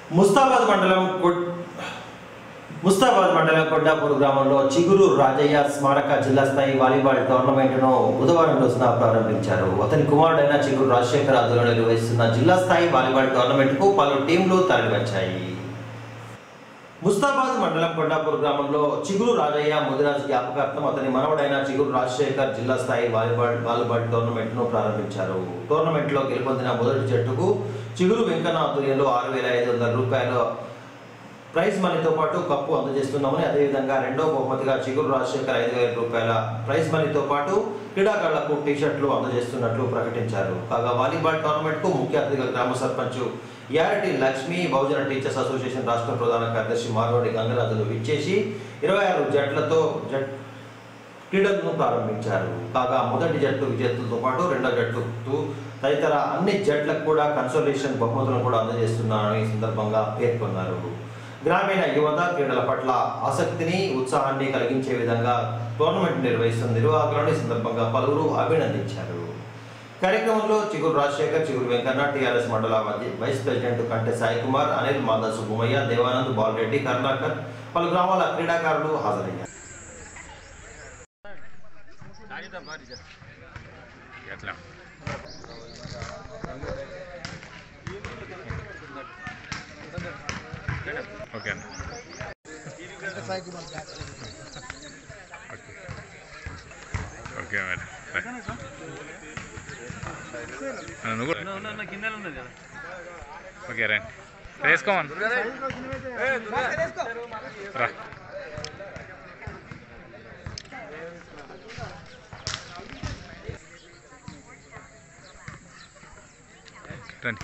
ముస్తాబాద్ మండలం కొట్- ముస్తాబాద్ మండలం కొండాపూర్ గ్రామంలో చిగురు రాజయ్య స్మారక జిల్లా స్థాయి వాలీబాల్ టోర్నమెంట్ను బుధవారం రోజున ప్రారంభించారు అతని కుమారుడైన చిగురు రాజశేఖర్ ఆధ్వర్యంలో నిర్వహిస్తున్న జిల్లా స్థాయి వాలీబాల్ టోర్నమెంట్కు పలు టీంలు తరలివచ్చాయి ముస్తాబాద్ మండలం కొండాపూర్ గ్రామంలో చిగురు రాజయ్య ముదిరాజ్ జ్ఞాపకార్థం అతని మనవడైన చిగురు రాజశేఖర్ జిల్లా స్థాయి వాలీబాల్ వాలీబాల్ టోర్నమెంట్ ను ప్రారంభించారు టోర్నమెంట్ లో గెలుపొందిన మొదటి జట్టుకు చిగురు వెంకన్న ఆధ్వర్యంలో ఆరు వేల ఐదు వందల రూపాయల ప్రైజ్ మనీతో పాటు కప్పు అందజేస్తున్నామని అదేవిధంగా రెండో బహుమతిగా చిగురు రాజశేఖర్ ఐదు వేల రూపాయల ప్రైజ్ మనీతో పాటు క్రీడాకారులకు టీ షర్ట్లు అందజేస్తున్నట్లు ప్రకటించారు కాగా వాలీబాల్ టోర్నమెంట్ కు ముఖ్య అతిథిగా గ్రామ సర్పంచ్ యారటి లక్ష్మి బహుజన టీచర్స్ అసోసియేషన్ రాష్ట్ర ప్రధాన కార్యదర్శి మార్వాడి గంగరాజులు విచ్చేసి ఇరవై ఆరు జట్లతో జట్ క్రీడలను ప్రారంభించారు కాగా మొదటి జట్టు విజేతలతో పాటు రెండో జట్టు తదితర అన్ని జట్లకు కూడా కన్సోలేషన్ బహుమతులను కూడా అందజేస్తున్నారని ఈ సందర్భంగా పేర్కొన్నారు గ్రామీణ యువత క్రీడల పట్ల ఆసక్తిని ఉత్సాహాన్ని కలిగించే విధంగా టోర్నమెంట్ నిర్వహిస్తున్న నిర్వాహకులను ఈ సందర్భంగా పలువురు అభినందించారు కార్యక్రమంలో చిగురు రాజశేఖర్ చిగురు వెంకన్న టీఆర్ఎస్ మండల మధ్య వైస్ ప్రెసిడెంట్ కంటె సాయి కుమార్ అనిల్ మాదా సుబ్బయ్య దేవానంద్ బాలరెడ్డి కరుణాకర్ పలు గ్రామాల క్రీడాకారులు హాజరయ్యారు ఎట్లా ఓకే అన్న ఓకే ఓకే మరి అన్న, నువ్వు కూడా ఓకే రండి వేసుకోమని రా రండి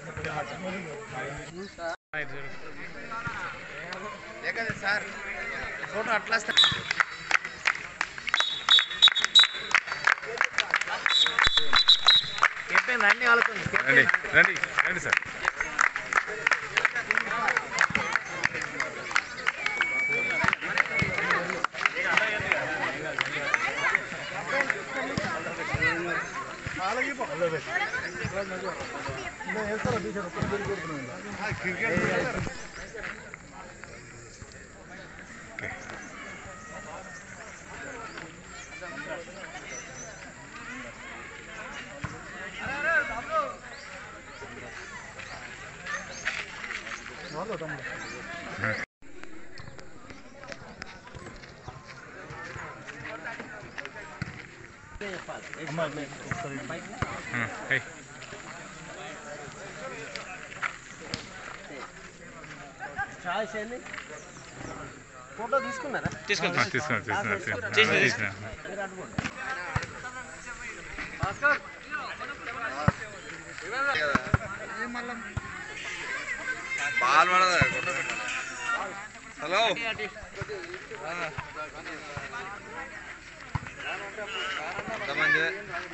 రండి రండి రండి సార్ హే ఫోటో తీసుకున్నారా తీసుకున్నా తీసుకున్నా తీసుకున్నా తీసుకున్నా హలో ఎంతమంది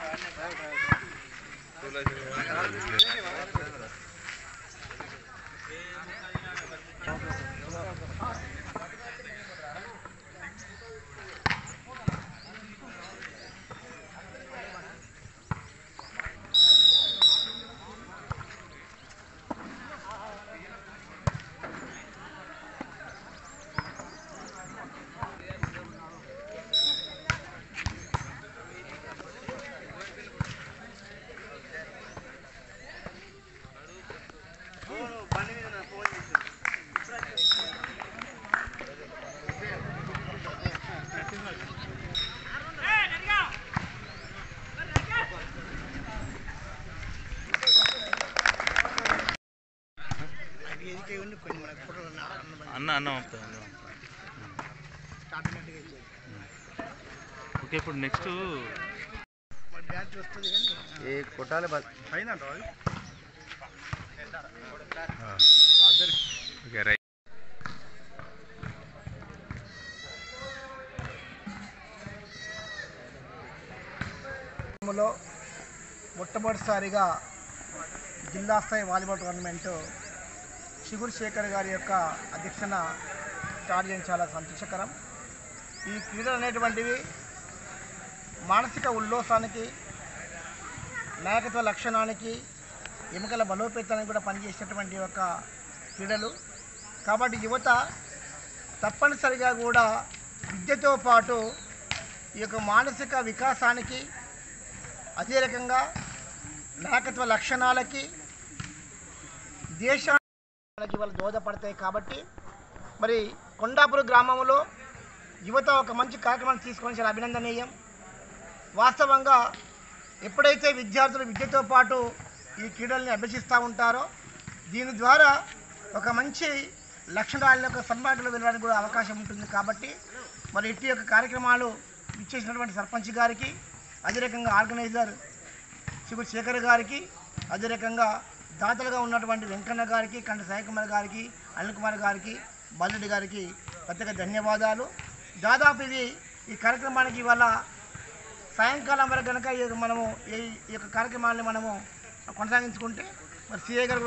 అన్న అన్న పంపుతా, అన్న పంపుతా. ఓకే ఇప్పుడు నెక్స్ట్ ఏ కొట్టాలి ఓకే రైట్ లో మొట్టమొదటిసారిగా జిల్లా స్థాయి వాలీబాల్ టోర్నమెంట్ చిగురు శేఖర్ గారి యొక్క అధ్యక్షన స్టార్ట్ చేయడం చాలా సంతోషకరం ఈ క్రీడలు అనేటువంటివి మానసిక ఉల్లాసానికి నాయకత్వ లక్షణానికి ఎముకల బలోపేతానికి కూడా పనిచేసేటువంటి ఒక క్రీడలు కాబట్టి యువత తప్పనిసరిగా కూడా విద్యతో పాటు ఈ యొక్క మానసిక వికాసానికి అదే రకంగా నాయకత్వ లక్షణాలకి దేశానికి వాళ్ళు దోహదపడతాయి కాబట్టి మరి కొండాపురం గ్రామంలో యువత ఒక మంచి కార్యక్రమాన్ని తీసుకొని చాలా అభినందనీయం వాస్తవంగా ఎప్పుడైతే విద్యార్థులు విద్యతో పాటు ఈ క్రీడల్ని అభ్యసిస్తూ ఉంటారో దీని ద్వారా ఒక మంచి లక్షణాల యొక్క సన్మాటలు వెళ్ళడానికి కూడా అవకాశం ఉంటుంది కాబట్టి మరి ఇట్టి యొక్క కార్యక్రమాలు ఇచ్చేసినటువంటి సర్పంచ్ గారికి అదే రకంగా ఆర్గనైజర్ శివుడు శేఖర్ గారికి అదే రకంగా దాతలుగా ఉన్నటువంటి వెంకన్న గారికి కండ సాయి కుమార్ గారికి అనిల్ కుమార్ గారికి బాలరెడ్డి గారికి ప్రత్యేక ధన్యవాదాలు దాదాపు ఇది ఈ కార్యక్రమానికి ఇవాళ సాయంకాలం వరకు కనుక ఈ మనము ఈ ఈ యొక్క కార్యక్రమాన్ని మనము కొనసాగించుకుంటే మరి సిఐ గారు